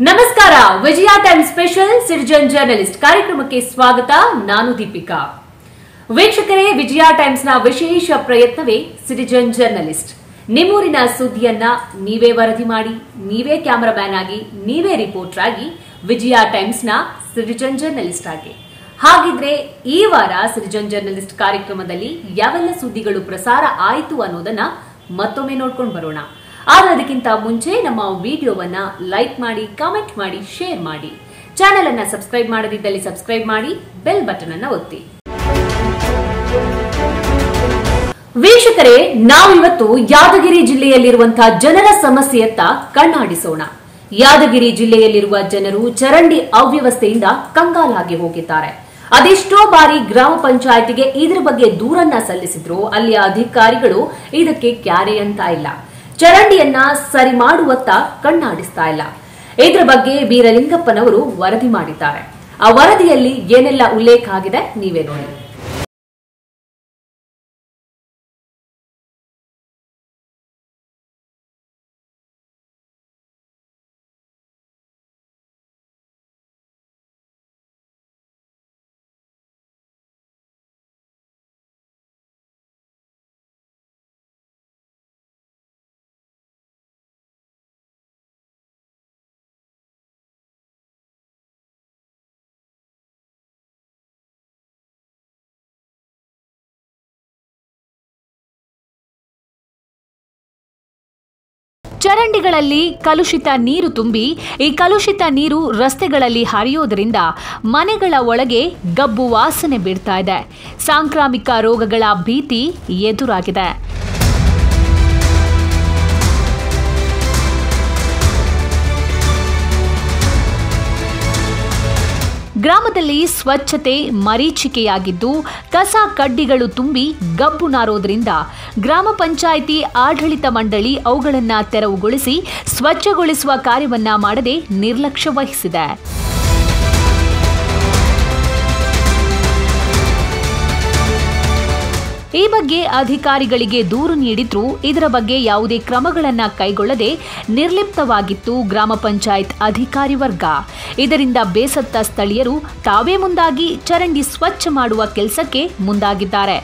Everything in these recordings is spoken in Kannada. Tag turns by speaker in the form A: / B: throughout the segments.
A: ನಮಸ್ಕಾರ Vijaya time special citizen journalist ಕಾರ್ಯಕ್ರಮಕ್ಕೆ ಸ್ವಾಗತ ನಾನು ದೀಪಿಕಾ ವೀಕ್ಷಕರೇ ವಿಜಯ ಟೈಮ್ಸ್ನ ವಿಶೇಷ ಪ್ರಯತ್ನವೇ ಸಿಟಿಜನ್ ಜರ್ನಲಿಸ್ಟ್ ನಿಮ್ಮೂರಿನ ಸುದ್ದಿಯನ್ನ ನೀವೇ ವರದಿ ಮಾಡಿ ನೀವೇ ಕ್ಯಾಮರಾಮ್ಯಾನ್ ಆಗಿ ನೀವೇ ರಿಪೋರ್ಟರ್ ಆಗಿ ವಿಜಯ ಟೈಮ್ಸ್ನ ಸಿಟಿಜನ್ ಜರ್ನಲಿಸ್ಟ್ ಆಗಿ ಹಾಗಿದ್ರೆ ಈ ವಾರ ಸಿಟಿಜನ್ ಜರ್ನಲಿಸ್ಟ್ ಕಾರ್ಯಕ್ರಮದಲ್ಲಿ ಯಾವೆಲ್ಲ ಸುದ್ದಿಗಳು ಪ್ರಸಾರ ಆಯಿತು ಅನ್ನೋದನ್ನ ಮತ್ತೊಮ್ಮೆ ನೋಡ್ಕೊಂಡು ಬರೋಣ ಆದ್ರೆ ಅದಕ್ಕಿಂತ ಮುಂಚೆ ನಮ್ಮ ವಿಡಿಯೋವನ್ನ ಲೈಕ್ ಮಾಡಿ ಕಾಮೆಂಟ್ ಮಾಡಿ ಶೇರ್ ಮಾಡಿ ಚಾನೆಲ್ ಅನ್ನ ಸಬ್ಸ್ಕ್ರೈಬ್ ಮಾಡದಿದ್ದಲ್ಲಿ ಸಬ್ಸ್ಕ್ರೈಬ್ ಮಾಡಿ ಬೆಲ್ ಬಟನ್ ಅನ್ನ ಒತ್ತಿ ವೀಕ್ಷಕರೇ ನಾವಿವತ್ತು ಯಾದಗಿರಿ ಜಿಲ್ಲೆಯಲ್ಲಿರುವಂತಹ ಜನರ ಸಮಸ್ಯೆಯತ್ತ ಕಣ್ಣಾಡಿಸೋಣ ಯಾದಗಿರಿ ಜಿಲ್ಲೆಯಲ್ಲಿರುವ ಜನರು ಚರಂಡಿ ಅವ್ಯವಸ್ಥೆಯಿಂದ ಕಂಗಾಲಾಗಿ ಹೋಗಿದ್ದಾರೆ ಅದೆಷ್ಟೋ ಬಾರಿ ಗ್ರಾಮ ಪಂಚಾಯತಿಗೆ ಇದ್ರ ಬಗ್ಗೆ ದೂರನ್ನ ಸಲ್ಲಿಸಿದ್ರು ಅಲ್ಲಿಯ ಅಧಿಕಾರಿಗಳು ಇದಕ್ಕೆ ಕ್ಯಾರೆ ಅಂತ ಇಲ್ಲ ಚರಂಡಿಯನ್ನ ಸರಿ ಮಾಡುವತ್ತ ಕಣ್ಣಾಡಿಸ್ತಾ ಇಲ್ಲ ಇದ್ರ ಬಗ್ಗೆ ಬೀರಲಿಂಗಪ್ಪನವರು ವರದಿ ಮಾಡಿದ್ದಾರೆ ಆ ವರದಿಯಲ್ಲಿ ಏನೆಲ್ಲ ಉಲ್ಲೇಖ ಆಗಿದೆ ನೀವೇ ನೋಡಿ ಚರಂಡಿಗಳಲ್ಲಿ ಕಲುಷಿತ ನೀರು ತುಂಬಿ ಈ ಕಲುಷಿತ ನೀರು ರಸ್ತೆಗಳಲ್ಲಿ ಹರಿಯೋದ್ರಿಂದ ಮನೆಗಳ ಒಳಗೆ ಗಬ್ಬು ವಾಸನೆ ಬಿಡ್ತಾ ಇದೆ ಸಾಂಕ್ರಾಮಿಕ ರೋಗಗಳ ಭೀತಿ ಎದುರಾಗಿದೆ ಗ್ರಾಮದಲ್ಲಿ ಸ್ವಚ್ಛತೆ ಮರೀಚಿಕೆಯಾಗಿದ್ದು ಕಸ ಕಡ್ಡಿಗಳು ತುಂಬಿ ಗಬ್ಬು ನಾರೋದ್ರಿಂದ ಗ್ರಾಮ ಪಂಚಾಯಿತಿ ಆಡಳಿತ ಮಂಡಳಿ ಅವುಗಳನ್ನು ತೆರವುಗೊಳಿಸಿ ಸ್ವಚ್ಛಗೊಳಿಸುವ ಕಾರ್ಯವನ್ನ ಮಾಡದೆ ನಿರ್ಲಕ್ಷ್ಯ ವಹಿಸಿದೆ ಈ ಬಗ್ಗೆ ಅಧಿಕಾರಿಗಳಿಗೆ ದೂರು ನೀಡಿದ್ರೂ ಇದರ ಬಗ್ಗೆ ಯಾವುದೇ ಕ್ರಮಗಳನ್ನ ಕೈಗೊಳ್ಳದೆ ನಿರ್ಲಿಪ್ತವಾಗಿತ್ತು ಗ್ರಾಮ ಪಂಚಾಯತ್ ಅಧಿಕಾರಿ ವರ್ಗ ಇದರಿಂದ ಬೇಸತ್ತ ಸ್ಥಳೀಯರು ತಾವೇ ಮುಂದಾಗಿ ಚರಂಡಿ ಸ್ವಚ್ಛ ಮಾಡುವ ಕೆಲಸಕ್ಕೆ ಮುಂದಾಗಿದ್ದಾರೆ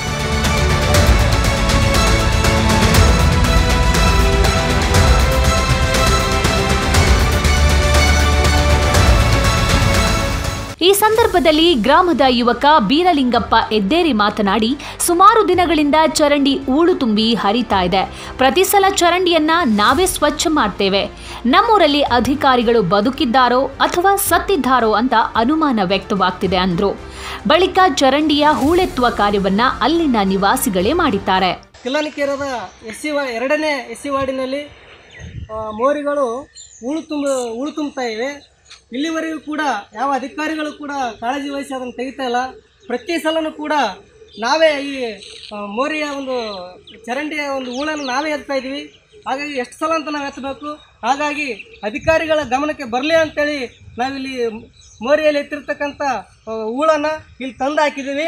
A: ಈ ಸಂದರ್ಭದಲ್ಲಿ ಗ್ರಾಮದ ಯುವಕ ಬೀರಲಿಂಗಪ್ಪ ಎದ್ದೇರಿ ಮಾತನಾಡಿ ಸುಮಾರು ದಿನಗಳಿಂದ ಚರಂಡಿ ಊಳು ತುಂಬಿ ಹರಿತಾ ಇದೆ ಪ್ರತಿ ಸಲ ಚರಂಡಿಯನ್ನ ನಾವೇ ಸ್ವಚ್ಛ ಮಾಡ್ತೇವೆ ನಮ್ಮೂರಲ್ಲಿ ಅಧಿಕಾರಿಗಳು ಬದುಕಿದ್ದಾರೋ ಅಥವಾ ಸತ್ತಿದ್ದಾರೋ ಅಂತ ಅನುಮಾನ ವ್ಯಕ್ತವಾಗ್ತಿದೆ ಅಂದ್ರು ಬಳಿಕ ಚರಂಡಿಯ ಹೂಳೆತ್ತುವ ಕಾರ್ಯವನ್ನ ಅಲ್ಲಿನ ನಿವಾಸಿಗಳೇ ಮಾಡಿದ್ದಾರೆ
B: ಕಿಲ್ಲನಿಕೇರದ ಎಸ್ ಸಿ ವಾ ಎರಡನೇ ಎಸ್ ಸಿ ವಾರ್ಡಿನಲ್ಲಿ ಆ, ಮೋರಿಗಳು ಉಳು ತುಂಬ ಉಳು ತುಂಬ್ತಾ ಇವೆ ಇಲ್ಲಿವರೆಗೂ ಕೂಡ ಯಾವ ಅಧಿಕಾರಿಗಳು ಕೂಡ ಕಾಳಜಿ ವಹಿಸಿ ಅದನ್ನು ತೆಗಿತಾ ಇಲ್ಲ ಪ್ರತಿ ಸಲನೂ ಕೂಡ ನಾವೇ ಈ ಆ, ಮೋರಿಯ ಒಂದು ಚರಂಡಿಯ ಒಂದು ಹೂಳನ್ನು ನಾವೇ ಎತ್ತಾ ಇದ್ವಿ ಹಾಗಾಗಿ ಎಷ್ಟು ಸಲ ಅಂತ ನಾವು ಎತ್ತಬೇಕು ಹಾಗಾಗಿ ಅಧಿಕಾರಿಗಳ ಗಮನಕ್ಕೆ ಬರಲಿ ಅಂತೇಳಿ ನಾವಿಲ್ಲಿ ಮೋರಿಯಲ್ಲಿ ಎತ್ತಿರ್ತಕ್ಕಂಥ ಆ, ಹೂಳನ್ನು ಇಲ್ಲಿ ತಂದು ಹಾಕಿದ್ದೀವಿ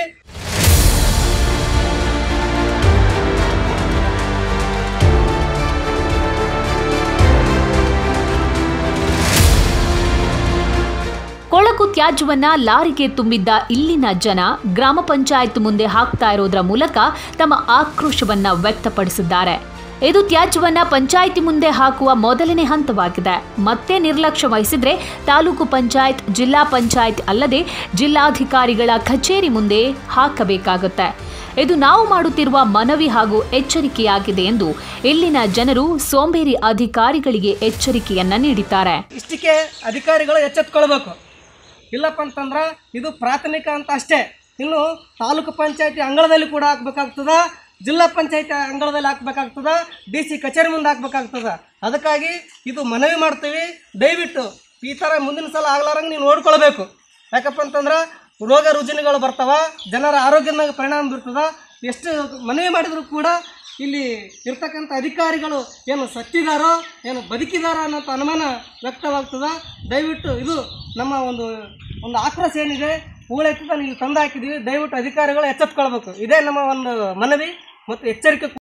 A: ಕೊಳಕು ತ್ಯಾಜ್ಯವನ್ನ ಲಾರಿಗೆ ತುಂಬಿದ್ದ ಇಲ್ಲಿನ ಜನ ಗ್ರಾಮ ಪಂಚಾಯತ್ ಮುಂದೆ ಹಾಕ್ತಾ ಇರೋದ್ರ ಮೂಲಕ ತಮ್ಮ ಆಕ್ರೋಶವನ್ನ ವ್ಯಕ್ತಪಡಿಸಿದ್ದಾರೆ ಇದು ತ್ಯಾಜ್ಯವನ್ನ ಪಂಚಾಯಿತಿ ಮುಂದೆ ಹಾಕುವ ಮೊದಲನೇ ಹಂತವಾಗಿದೆ ಮತ್ತೆ ನಿರ್ಲಕ್ಷ್ಯ ವಹಿಸಿದ್ರೆ ತಾಲೂಕು ಪಂಚಾಯತ್ ಜಿಲ್ಲಾ ಪಂಚಾಯತ್ ಅಲ್ಲದೆ ಜಿಲ್ಲಾಧಿಕಾರಿಗಳ ಕಚೇರಿ ಮುಂದೆ ಹಾಕಬೇಕಾಗುತ್ತೆ ಇದು ನಾವು ಮಾಡುತ್ತಿರುವ ಮನವಿ ಹಾಗೂ ಎಚ್ಚರಿಕೆಯಾಗಿದೆ ಎಂದು ಇಲ್ಲಿನ ಜನರು ಸೋಂಬೇರಿ ಅಧಿಕಾರಿಗಳಿಗೆ ಎಚ್ಚರಿಕೆಯನ್ನ ನೀಡಿದ್ದಾರೆ
B: ಇಷ್ಟಕ್ಕೆ ಅಧಿಕಾರಿಗಳು ಎಚ್ಚೆತ್ಕೊಳ್ಬೇಕು ಇಲ್ಲಪ್ಪ ಅಂತಂದ್ರೆ ಇದು ಪ್ರಾಥಮಿಕ ಅಂತ ಅಷ್ಟೇ ಇನ್ನು ತಾಲೂಕು ಪಂಚಾಯತಿ ಅಂಗಳದಲ್ಲಿ ಕೂಡ ಹಾಕ್ಬೇಕಾಗ್ತದ ಜಿಲ್ಲಾ ಪಂಚಾಯತಿ ಅಂಗಳದಲ್ಲಿ ಹಾಕ್ಬೇಕಾಗ್ತದ ಡಿ ಸಿ ಕಚೇರಿ ಮುಂದೆ ಹಾಕ್ಬೇಕಾಗ್ತದ ಅದಕ್ಕಾಗಿ ಇದು ಮನವಿ ಮಾಡ್ತೀವಿ ದಯವಿಟ್ಟು ಈ ಥರ ಮುಂದಿನ ಸಲ ಆಗ್ಲಾರಂಗೆ ನೀವು ನೋಡ್ಕೊಳ್ಬೇಕು ಯಾಕಪ್ಪ ಅಂತಂದ್ರೆ ರೋಗ ರುಜಿನಗಳು ಬರ್ತಾವ ಜನರ ಆರೋಗ್ಯದ ಮೇಲೆ ಪರಿಣಾಮ ಬೀರ್ತದ ಎಷ್ಟು ಮನವಿ ಮಾಡಿದರೂ ಕೂಡ ಇಲ್ಲಿ ಇರ್ತಕ್ಕಂಥ ಅಧಿಕಾರಿಗಳು ಏನು ಸತ್ತಿದಾರೋ ಏನು ಬದುಕಿದಾರೋ ಅನ್ನೋಂಥ ಅನುಮಾನ ವ್ಯಕ್ತವಾಗ್ತದ ದಯವಿಟ್ಟು ಇದು ನಮ್ಮ ಒಂದು ಒಂದು ಆಕ್ರೋಶ ಏನಿದೆ ಹೂಳೆತ್ತಿದ ಇಲ್ಲಿ ತಂದು ಹಾಕಿದ್ದೀವಿ ದಯವಿಟ್ಟು ಅಧಿಕಾರಿಗಳು ಎಚ್ಚೆತ್ಕೊಳ್ಬೇಕು ಇದೇ ನಮ್ಮ ಒಂದು ಮನವಿ ಮತ್ತು ಎಚ್ಚರಿಕೆ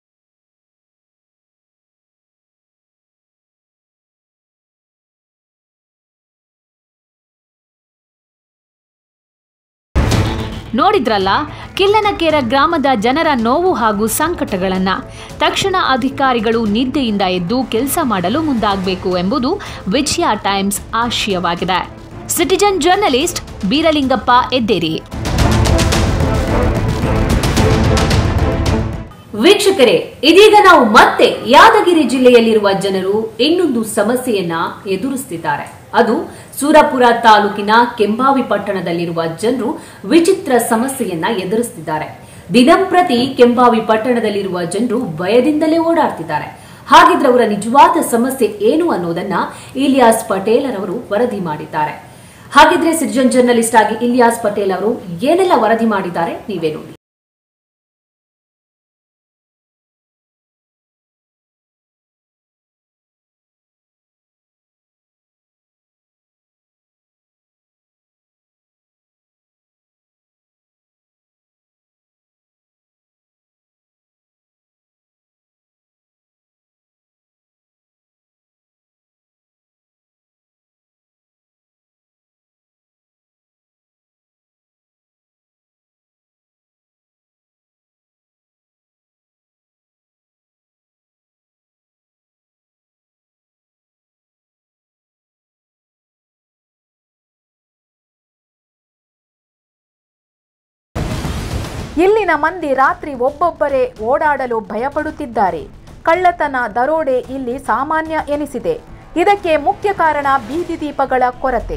A: ನೋಡಿದ್ರಲ್ಲ ಕಿಲ್ಲನಕೇರ ಗ್ರಾಮದ ಜನರ ನೋವು ಹಾಗೂ ಸಂಕಟಗಳನ್ನ ತಕ್ಷಣ ಅಧಿಕಾರಿಗಳು ನಿದ್ದೆಯಿಂದ ಎದ್ದು ಕೆಲಸ ಮಾಡಲು ಮುಂದಾಗಬೇಕು ಎಂಬುದು ವಿಜಯ ಟೈಮ್ಸ್ ಆಶಯವಾಗಿದೆ ಸಿಟಿಜನ್ ಜರ್ನಲಿಸ್ಟ್ ಬೀರಲಿಂಗಪ್ಪ ಎದ್ದೇರಿ ವೀಕ್ಷಕರೇ ಇದೀಗ ನಾವು ಮತ್ತೆ ಯಾದಗಿರಿ ಜಿಲ್ಲೆಯಲ್ಲಿರುವ ಜನರು ಇನ್ನೊಂದು ಸಮಸ್ಯೆಯನ್ನ ಎದುರಿಸುತ್ತಿದ್ದಾರೆ ಅದು ಸೂರಪುರ ತಾಲೂಕಿನ ಕೆಂಬಾವಿ ಪಟ್ಟಣದಲ್ಲಿರುವ ಜನರು ವಿಚಿತ್ರ ಸಮಸ್ಯೆಯನ್ನ ಎದುರಿಸುತ್ತಿದ್ದಾರೆ ದಿನಂಪ್ರತಿ ಕೆಂಬಾವಿ ಪಟ್ಟಣದಲ್ಲಿರುವ ಜನರು ಭಯದಿಂದಲೇ ಓಡಾಡ್ತಿದ್ದಾರೆ ಹಾಗಿದ್ರೆ ಅವರ ನಿಜವಾದ ಸಮಸ್ಯೆ ಏನು ಅನ್ನೋದನ್ನ ಇಲಿಯಾಸ್ ಪಟೇಲ್ ಅವರು ವರದಿ ಮಾಡಿದ್ದಾರೆ ಹಾಗಿದ್ರೆ ಸಿಟಿಜನ್ ಜರ್ನಲಿಸ್ಟ್ ಆಗಿ ಇಲಿಯಾಸ್ ಪಟೇಲ್ ಅವರು ಏನೆಲ್ಲ ವರದಿ ಮಾಡಿದ್ದಾರೆ ನೀವೇ ನೋಡಿ
C: ಇಲ್ಲಿನ ಮಂದಿ ರಾತ್ರಿ ಒಬ್ಬೊಬ್ಬರೇ ಓಡಾಡಲು ಭಯಪಡುತ್ತಿದ್ದಾರೆ ಕಳ್ಳತನ ದರೋಡೆ ಇಲ್ಲಿ ಸಾಮಾನ್ಯ ಎನಿಸಿದೆ ಇದಕ್ಕೆ ಮುಖ್ಯ ಕಾರಣ ಬೀದಿ ದೀಪಗಳ ಕೊರತೆ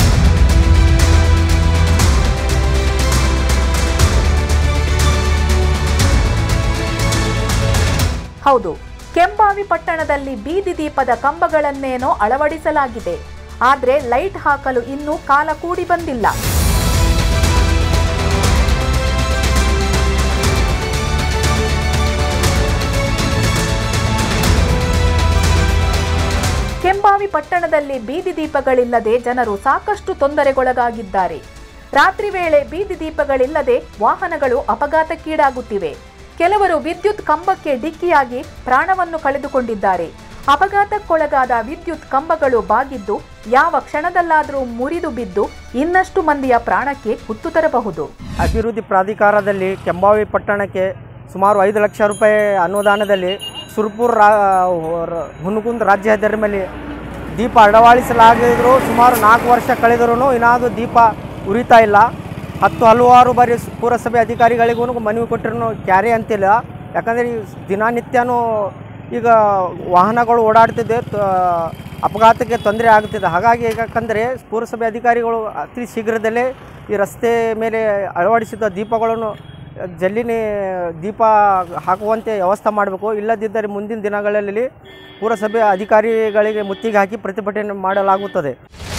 C: ಹೌದು ಕೆಂಬಾವಿ ಪಟ್ಟಣದಲ್ಲಿ ಬೀದಿ ದೀಪದ ಕಂಬಗಳನ್ನೇನೋ ಅಳವಡಿಸಲಾಗಿದೆ ಆದ್ರೆ ಲೈಟ್ ಹಾಕಲು ಇನ್ನೂ ಕಾಲ ಕೂಡಿ ಬಂದಿಲ್ಲ ಕೆಂಬಾವಿ ಪಟ್ಟಣದಲ್ಲಿ ಬೀದಿ ದೀಪಗಳಿಲ್ಲದೆ ಜನರು ಸಾಕಷ್ಟು ತೊಂದರೆಗೊಳಗಾಗಿದ್ದಾರೆ ರಾತ್ರಿ ವೇಳೆ ಬೀದಿ ದೀಪಗಳಿಲ್ಲದೆ ವಾಹನಗಳು ಅಪಘಾತಕ್ಕೀಡಾಗುತ್ತಿವೆ ಕೆಲವರು ವಿದ್ಯುತ್ ಕಂಬಕ್ಕೆ ಡಿಕ್ಕಿಯಾಗಿ ಪ್ರಾಣವನ್ನು ಕಳೆದುಕೊಂಡಿದ್ದಾರೆ ಅಪಘಾತಕ್ಕೊಳಗಾದ ವಿದ್ಯುತ್ ಕಂಬಗಳು ಬಾಗಿದ್ದು ಯಾವ ಕ್ಷಣದಲ್ಲಾದರೂ ಮುರಿದು ಬಿದ್ದು ಇನ್ನಷ್ಟು ಮಂದಿಯ ಪ್ರಾಣಕ್ಕೆ ಕುತ್ತು ತರಬಹುದು
D: ಅಭಿವೃದ್ಧಿ ಪ್ರಾಧಿಕಾರದಲ್ಲಿ ಕೆಂಬಾವಿ ಪಟ್ಟಣಕ್ಕೆ ಸುಮಾರು ಐದು ಲಕ್ಷ ರೂಪಾಯಿ ಅನುದಾನದಲ್ಲಿ ಸುರ್ಪುರ್ ರಾ ರ- ಹುನಗುಂದ್ ರಾಜ್ಯ ಹೆದ್ದಾರಿ ಮೇಲೆ ದೀಪ ಅಳವಡಿಸಲಾಗಿದ್ರು ಸುಮಾರು ನಾಲ್ಕು ವರ್ಷ ಕಳೆದರೂ ಇನ್ನಾದರೂ ದೀಪ ಉರಿತಾ ಇಲ್ಲ ಹತ್ತು ಹಲವಾರು ಬಾರಿ ಸ್- ಪುರಸಭೆ ಅಧಿಕಾರಿಗಳಿಗೂ ಮನವಿ ಕೊಟ್ಟರು ಕ್ಯಾರೆ ಅಂತಿಲ್ಲ ಯಾಕಂದರೆ ಈ ದಿನನಿತ್ಯನೂ ಈಗ ವಾಹನಗಳು ಓಡಾಡ್ತಿದ್ದೆ ತ- ಅಪಘಾತಕ್ಕೆ ತೊಂದರೆ ಆಗುತ್ತಿದೆ ಹಾಗಾಗಿ ಯಾಕಂದರೆ ಪುರಸಭೆ ಅಧಿಕಾರಿಗಳು ಅತಿ ಶೀಘ್ರದಲ್ಲೇ ಈ ರಸ್ತೆ ಮೇಲೆ ಅಳವಡಿಸಿದ ದೀಪಗಳನ್ನು ಜಲ್ಲಿನೇ ದೀಪ ಹಾಕುವಂತೆ ವ್ಯವಸ್ಥೆ ಮಾಡಬೇಕು ಇಲ್ಲದಿದ್ದರೆ ಮುಂದಿನ ದಿನಗಳಲ್ಲಿ ಪುರಸಭೆ ಅಧಿಕಾರಿಗಳಿಗೆ ಮುತ್ತಿಗೆ ಹಾಕಿ ಪ್ರತಿಭಟನೆ ಮಾಡಲಾಗುತ್ತದೆ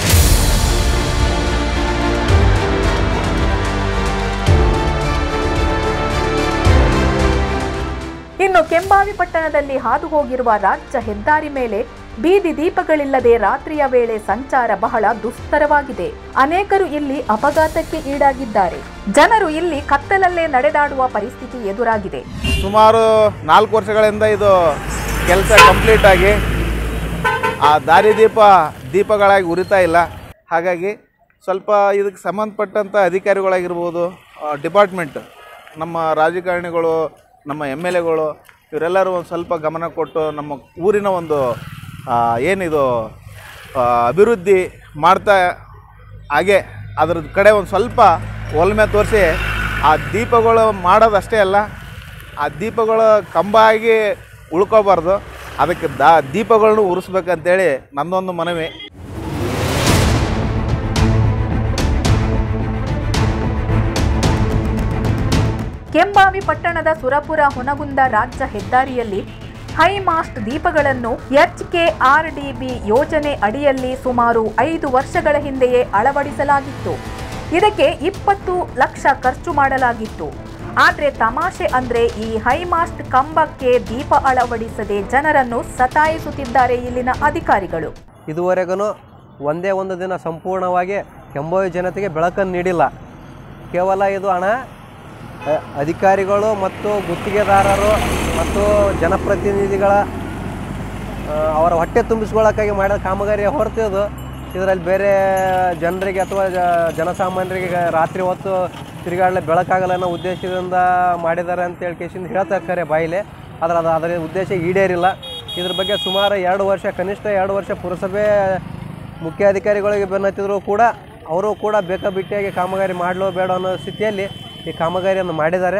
C: ಇನ್ನು ಕೆಂಬಾವಿ ಪಟ್ಟಣದಲ್ಲಿ ಹಾದು ಹೋಗಿರುವ ರಾಜ್ಯ ಹೆದ್ದಾರಿ ಮೇಲೆ ಬೀದಿ ದೀಪಗಳಿಲ್ಲದೆ ರಾತ್ರಿಯ ವೇಳೆ ಸಂಚಾರ ಬಹಳ ದುಸ್ತರವಾಗಿದೆ ಅನೇಕರು ಇಲ್ಲಿ ಅಪಘಾತಕ್ಕೆ ಈಡಾಗಿದ್ದಾರೆ ಜನರು ಇಲ್ಲಿ ಕತ್ತಲಲ್ಲೇ ನಡೆದಾಡುವ ಪರಿಸ್ಥಿತಿ ಎದುರಾಗಿದೆ
E: ಸುಮಾರು ನಾಲ್ಕು ವರ್ಷಗಳಿಂದ ಇದು ಕೆಲಸ ಕಂಪ್ಲೀಟ್ ಆಗಿ ಆ ದಾರಿದೀಪ ದೀಪಗಳಾಗಿ ಉರಿತಾ ಇಲ್ಲ ಹಾಗಾಗಿ ಸ್ವಲ್ಪ ಇದಕ್ಕೆ ಸಂಬಂಧಪಟ್ಟಂಥ ಅಧಿಕಾರಿಗಳಾಗಿರ್ಬೋದು ಡಿಪಾರ್ಟ್ಮೆಂಟ್ ನಮ್ಮ ರಾಜಕಾರಣಿಗಳು ನಮ್ಮ ಎಮ್ ಎಲ್ ಎಗಳು ಇವರೆಲ್ಲರೂ ಒಂದು ಸ್ವಲ್ಪ ಗಮನ ಕೊಟ್ಟು ನಮ್ಮ ಊರಿನ ಒಂದು ಆ, ಏನಿದು ಆ, ಅಭಿವೃದ್ಧಿ ಮಾಡ್ತಾ ಹಾಗೆ ಅದ್ರ ಕಡೆ ಒಂದು ಸ್ವಲ್ಪ ಒಲ್ಮೆ ತೋರಿಸಿ ಆ ದೀಪಗಳು ಮಾಡೋದಷ್ಟೇ ಅಲ್ಲ ಆ ದೀಪಗಳು ಕಂಬ ಆಗಿ ಉಳ್ಕೋಬಾರ್ದು ಅದಕ್ಕೆ ದಾ ದೀಪಗಳನ್ನು ಉರಿಸ್ಬೇಕಂತೇಳಿ ನನ್ನೊಂದು ಮನವಿ
C: ಕೆಂಬಾವಿ ಪಟ್ಟಣದ ಸುರಪುರ ಹುನಗುಂದ ರಾಜ್ಯ ಹೆದ್ದಾರಿಯಲ್ಲಿ ಹೈಮಾಸ್ಟ್ ದೀಪಗಳನ್ನು ಎಚ್ಕೆಆರ್ಡಿಬಿ ಯೋಜನೆ ಅಡಿಯಲ್ಲಿ ಸುಮಾರು ಐದು ವರ್ಷಗಳ ಹಿಂದೆಯೇ ಅಳವಡಿಸಲಾಗಿತ್ತು ಇದಕ್ಕೆ ಇಪ್ಪತ್ತು ಲಕ್ಷ ಖರ್ಚು ಮಾಡಲಾಗಿತ್ತು ಆದ್ರೆ ತಮಾಷೆ ಅಂದ್ರೆ ಈ ಹೈಮಾಸ್ಟ್ ಕಂಬಕ್ಕೆ ದೀಪ ಅಳವಡಿಸದೆ ಜನರನ್ನು ಸತಾಯಿಸುತ್ತಿದ್ದಾರೆ ಇಲ್ಲಿನ ಅಧಿಕಾರಿಗಳು
D: ಇದುವರೆಗೂ ಒಂದೇ ಒಂದು ದಿನ ಸಂಪೂರ್ಣವಾಗಿ ಕೆಂಬೋಯಿ ಜನತೆಗೆ ಬೆಳಕನ್ನು ನೀಡಿಲ್ಲ ಕೇವಲ ಇದು ಹಣ ಅ, ಅಧಿಕಾರಿಗಳು ಮತ್ತು ಗುತ್ತಿಗೆದಾರರು ಮತ್ತು ಜನಪ್ರತಿನಿಧಿಗಳ ಆ, ಅವರ ಹೊಟ್ಟೆ ತುಂಬಿಸ್ಕೊಳ್ಳೋಕ್ಕಾಗಿ ಮಾಡಿದ ಕಾಮಗಾರಿಯ ಹೊರತು ಇದು ಇದರಲ್ಲಿ ಬೇರೆ ಜನರಿಗೆ ಅಥವಾ ಜ- ಜನಸಾಮಾನ್ಯರಿಗೆ ರಾತ್ರಿ ಹೊತ್ತು
F: ತಿರುಗಾಡಲೆ ಬೆಳಕಾಗಲ್ಲ ಅನ್ನೋ ಉದ್ದೇಶದಿಂದ ಮಾಡಿದ್ದಾರೆ ಅಂತ ಹೇಳಿ ಕೇಸಿಂದ ಹೇಳ್ತಾರೆ ಬಾಯಿಲೆ ಆದರೆ ಅದು ಅದರ ಉದ್ದೇಶ ಈಡೇರಿಲ್ಲ ಇದ್ರ ಬಗ್ಗೆ ಸುಮಾರು ಎರಡು ವರ್ಷ ಕನಿಷ್ಠ ಎರಡು ವರ್ಷ ಪುರಸಭೆ ಮುಖ್ಯಾಧಿಕಾರಿಗಳಿಗೆ ಬೆನ್ನತ್ತಿದ್ರು ಕೂಡ ಅವರು ಕೂಡ ಬೇಕಾಬಿಟ್ಟಿಯಾಗಿ ಕಾಮಗಾರಿ ಮಾಡಲೋ ಬೇಡ ಅನ್ನೋ ಸ್ಥಿತಿಯಲ್ಲಿ ಈ ಕಾಮಗಾರಿಯನ್ನು ಮಾಡಿದ್ದಾರೆ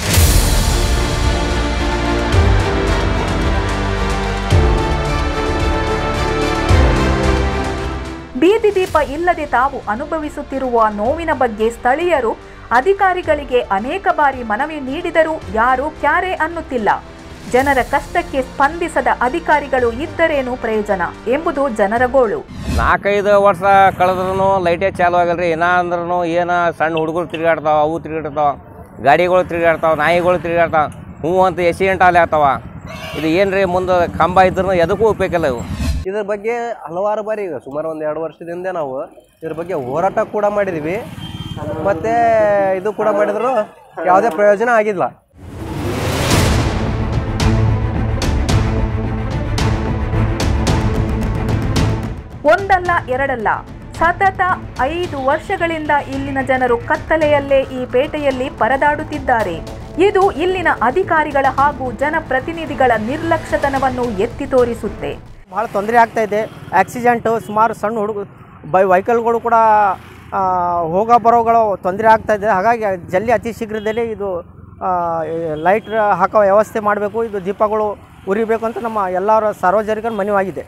C: ಬೀದಿ ದೀಪ ಇಲ್ಲದೆ ತಾವು ಅನುಭವಿಸುತ್ತಿರುವ ನೋವಿನ ಬಗ್ಗೆ ಸ್ಥಳೀಯರು ಅಧಿಕಾರಿಗಳಿಗೆ ಅನೇಕ ಬಾರಿ ಮನವಿ ನೀಡಿದರೂ ಯಾರೂ ಕ್ಯಾರೆ ಅನ್ನುತ್ತಿಲ್ಲ ಜನರ ಕಷ್ಟಕ್ಕೆ ಸ್ಪಂದಿಸದ ಅಧಿಕಾರಿಗಳು ಇದ್ದರೇನು ಪ್ರಯೋಜನ ಎಂಬುದು ಜನರ ಗೋಳು
G: ನಾಲ್ಕೈದು ವರ್ಷ ಕಳೆದ್ರೂ ಲೈಟೇ ಚಾಲು ಆಗಲ್ಲ ರೀ ಏನ ಅಂದ್ರೂ ಏನ ಸಣ್ಣ ಹುಡುಗರು ತಿರುಗಾಡ್ತಾವ ಅವು ತಿರುಗಾಡ್ತಾವ ಗಾಡಿಗಳು ತಿರುಗಾಡ್ತಾವ ನಾಯಿಗಳು ತಿರುಗಾಡ್ತಾವ ಹ್ಞೂ ಅಂತ ಎಕ್ಸಿಡೆಂಟ್ ಅಲ್ಲಿ ಆಗ್ತಾವ ಇದು ಏನು ರೀ ಮುಂದೆ ಕಂಬ ಇದ್ರೂ ಎದಕ್ಕೂ ಉಪಯೋಗಿಲ್ಲ ಇವು
F: ಇದ್ರ ಬಗ್ಗೆ ಹಲವಾರು ಬಾರಿ ಈಗ ಸುಮಾರು ಒಂದು ಎರಡು ವರ್ಷದಿಂದ ನಾವು ಇದ್ರ ಬಗ್ಗೆ ಹೋರಾಟ ಕೂಡ ಮಾಡಿದ್ವಿ ಮತ್ತು ಇದು ಕೂಡ ಮಾಡಿದ್ರು ಯಾವುದೇ ಪ್ರಯೋಜನ ಆಗಿಲ್ಲ
C: ಒಂದಲ್ಲ ಎರಡಲ್ಲ ಸತತ ಐದು ವರ್ಷಗಳಿಂದ ಇಲ್ಲಿನ ಜನರು ಕತ್ತಲೆಯಲ್ಲೇ ಈ ಪೇಟೆಯಲ್ಲಿ ಪರದಾಡುತ್ತಿದ್ದಾರೆ ಇದು ಇಲ್ಲಿನ ಅಧಿಕಾರಿಗಳ ಹಾಗೂ ಜನಪ್ರತಿನಿಧಿಗಳ ನಿರ್ಲಕ್ಷ್ಯತನವನ್ನು ಎತ್ತಿ ತೋರಿಸುತ್ತೆ
D: ಭಾಳ ತೊಂದರೆ ಆಗ್ತಾ ಇದೆ ಆಕ್ಸಿಡೆಂಟು ಸುಮಾರು ಸಣ್ಣ ಹುಡುಗ ಬೈ ವೆಹಿಕಲ್ಗಳು ಕೂಡ ಆ, ಹೋಗೋ ಬರೋಗಳು ತೊಂದರೆ ಆಗ್ತಾ ಇದೆ ಹಾಗಾಗಿ ಜಲ್ದಿ ಅತಿ ಶೀಘ್ರದಲ್ಲೇ ಇದು ಆ, ಈ ಲೈಟ್ ಹಾಕೋ ವ್ಯವಸ್ಥೆ ಮಾಡಬೇಕು ಇದು ದೀಪಗಳು ಉರಿಬೇಕು ಅಂತ ನಮ್ಮ ಎಲ್ಲರ ಸಾರ್ವಜನಿಕರ ಮನವಾಗಿದೆ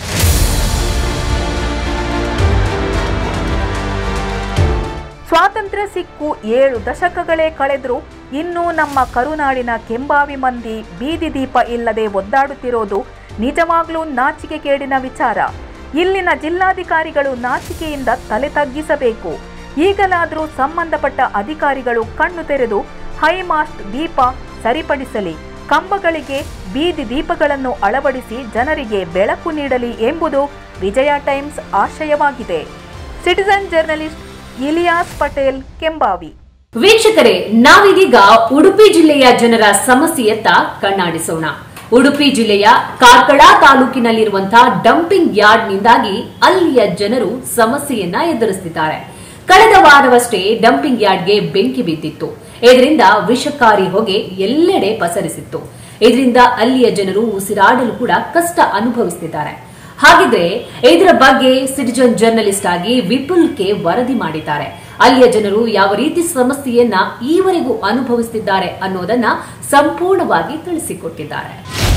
C: ಸ್ವಾತಂತ್ರ್ಯ ಸಿಕ್ಕು ಏಳು ದಶಕಗಳೇ ಕಳೆದರೂ ಇನ್ನೂ ನಮ್ಮ ಕರುನಾಡಿನ ಕೆಂಬಾವಿ ಮಂದಿ ಬೀದಿ ದೀಪ ಇಲ್ಲದೆ ಒದ್ದಾಡುತ್ತಿರೋದು ನಿಜವಾಗ್ಲೂ ನಾಚಿಕೆಗೇಡಿನ ವಿಚಾರ ಇಲ್ಲಿನ ಜಿಲ್ಲಾಧಿಕಾರಿಗಳು ನಾಚಿಕೆಯಿಂದ ತಲೆ ತಗ್ಗಿಸಬೇಕು ಈಗಲಾದರೂ ಸಂಬಂಧಪಟ್ಟ ಅಧಿಕಾರಿಗಳು ಕಣ್ಣು ತೆರೆದು ಹೈಮಾಸ್ಟ್ ದೀಪ ಸರಿಪಡಿಸಲಿ ಕಂಬಗಳಿಗೆ ಬೀದಿ ದೀಪಗಳನ್ನು ಅಳವಡಿಸಿ ಜನರಿಗೆ ಬೆಳಕು ನೀಡಲಿ ಎಂಬುದು ವಿಜಯ ಟೈಮ್ಸ್ ಆಶಯವಾಗಿದೆ ಸಿಟಿಸನ್ ಜರ್ನಲಿಸ್ಟ್ ಇಲಿಯಾಸ್ ಪಟೇಲ್ ಕೆಂಬಾವಿ
A: ವೀಕ್ಷಕರೇ ನಾವಿದೀಗ ಉಡುಪಿ ಜಿಲ್ಲೆಯ ಜನರ ಸಮಸ್ಯೆಯತ್ತ ಕಣ್ಣಾಡಿಸೋಣ ಉಡುಪಿ ಜಿಲ್ಲೆಯ ಕಾರ್ಕಳ ತಾಲೂಕಿನಲ್ಲಿರುವಂತಹ ಡಂಪಿಂಗ್ ಯಾರ್ಡ್ನಿಂದಾಗಿ ಅಲ್ಲಿಯ ಜನರು ಸಮಸ್ಯೆಯನ್ನ ಎದುರಿಸುತ್ತಿದ್ದಾರೆ ಕಳೆದ ವಾರವಷ್ಟೇ ಡಂಪಿಂಗ್ ಯಾರ್ಡ್ಗೆ ಬೆಂಕಿ ಬಿದ್ದಿತ್ತು ಇದರಿಂದ ವಿಷಕಾರಿ ಹೊಗೆ ಎಲ್ಲೆಡೆ ಪಸರಿಸಿತ್ತು ಇದರಿಂದ ಅಲ್ಲಿಯ ಜನರು ಉಸಿರಾಡಲು ಕೂಡ ಕಷ್ಟ ಅನುಭವಿಸುತ್ತಿದ್ದಾರೆ ಹಾಗಿದ್ರೆ ಇದರ ಬಗ್ಗೆ ಸಿಟಿಜನ್ ಜರ್ನಲಿಸ್ಟ್ ಆಗಿ ವಿಪುಲ್ ಕೆ ವರದಿ ಮಾಡಿದ್ದಾರೆ ಅಲ್ಲಿಯ ಜನರು ಯಾವ ರೀತಿ ಸಮಸ್ಯೆಯನ್ನ ಈವರೆಗೂ ಅನುಭವಿಸುತ್ತಿದ್ದಾರೆ ಅನ್ನೋದನ್ನ ಸಂಪೂರ್ಣವಾಗಿ ತಿಳಿಸಿಕೊಟ್ಟಿದ್ದಾರೆ